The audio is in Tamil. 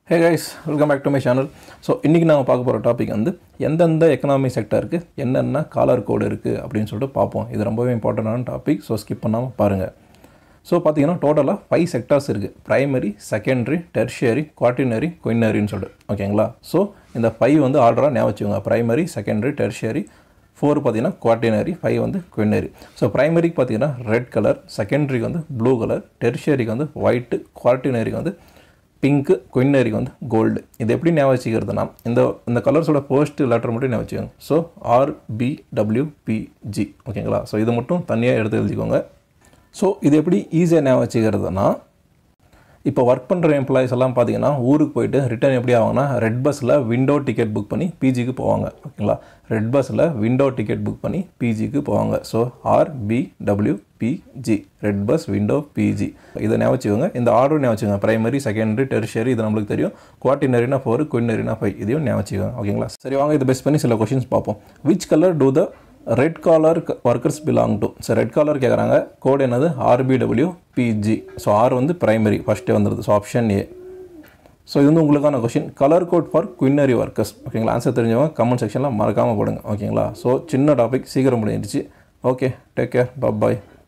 hey guys welcome back to my channel so இன்றைக்கி நாங்கள் பார்க்க போகிற டாபிக் வந்து எந்தெந்த எக்கனாமி செக்டருக்கு என்னென்ன காலர் கோடு இருக்குது அப்படின்னு சொல்லிட்டு பார்ப்போம் இது ரொம்பவே இம்பார்ட்டண்டான டாபிக் ஸோ ஸ்கிப் பண்ணாமல் பாருங்கள் ஸோ பார்த்தீங்கன்னா டோட்டலாக ஃபைவ் செக்டார்ஸ் இருக்குது ப்ரைமரி செகண்டரி டெர்ஷியரி குவாட்டினரி குயினரின்னு சொல்லிட்டு ஓகேங்களா ஸோ இந்த ஃபைவ் வந்து ஆர்டராக ஞாபகம் வச்சுக்கோங்க ப்ரைமரி செகண்டரி டெர்ஷியரி ஃபோர் பார்த்தீங்கன்னா குவாட்டினரி ஃபைவ் வந்து குயினரி ஸோ ப்ரைமரிக்கு பார்த்தீங்கன்னா ரெட் கலர் செகண்டரிக்கு வந்து ப்ளூ கலர் டெர்ஷியரிக்கு வந்து ஒயிட்டு குவாட்டினரிக்கு வந்து பிங்க்கு குயினரிக்கு வந்து கோல்டு இது எப்படி ஞாபகம் வச்சுக்கிறதுனா இந்த இந்த கலர்ஸோட ஃபர்ஸ்ட் லெட்டர் மட்டும் ஞாபகம் வச்சுக்கோங்க ஸோ ஆர்பிடபிள்யூபிஜி ஓகேங்களா ஸோ இது மட்டும் தனியாக எடுத்து எழுதிக்கோங்க ஸோ இது எப்படி ஈஸியாக ஞாபகம் வச்சுக்கிறதுனா இப்போ ஒர்க் பண்ணுற எம்ப்ளாயிஸ் எல்லாம் பார்த்தீங்கன்னா ஊருக்கு போயிட்டு ரிட்டர்ன் எப்படி ஆவாங்கன்னா ரெட் பஸ்ஸில் விண்டோ டிக்கெட் புக் பண்ணி பிஜிக்கு போவாங்க ஓகேங்களா ரெட் பஸ்ஸில் விண்டோ டிக்கெட் புக் பண்ணி பிஜிக்கு போவாங்க so RBWPG red bus window PG இதை ஞாபகம் வச்சுக்கோங்க இந்த ஆர்டர் ஞாபகம் வச்சுக்கோங்க பிரைமரி செகண்டரி டெரிஷரி இது நம்மளுக்கு தெரியும் குவாட்டினரினா ஃபோர் குயினரினா ஃபைவ் இதையும் ஞாபகம் வச்சுக்கோங்க ஓகேங்களா சரி வாங்க இதை பெஸ்ட் பண்ணி சில கொஷின்ஸ் பார்ப்போம் which colour do the red collar workers belong to so red collar கேட்குறாங்க கோட் என்னது ஆர்பிடபிள்யூ பிஜி ஸோ ஆர் வந்து பிரைமரி ஃபஸ்ட்டே வந்துடுது ஸோ ஆப்ஷன் ஏ ஸோ இது வந்து உங்களுக்கான question colour code for quinary workers ஓகேங்களா ஆன்சர் தெரிஞ்சவங்க கமெண்ட் செக்ஷனில் மறக்காமல் போடுங்க ஓகேங்களா ஸோ சின்ன டாபிக் சீக்கிரம் முடிஞ்சிருச்சு ஓகே டேக் கேர் பாய்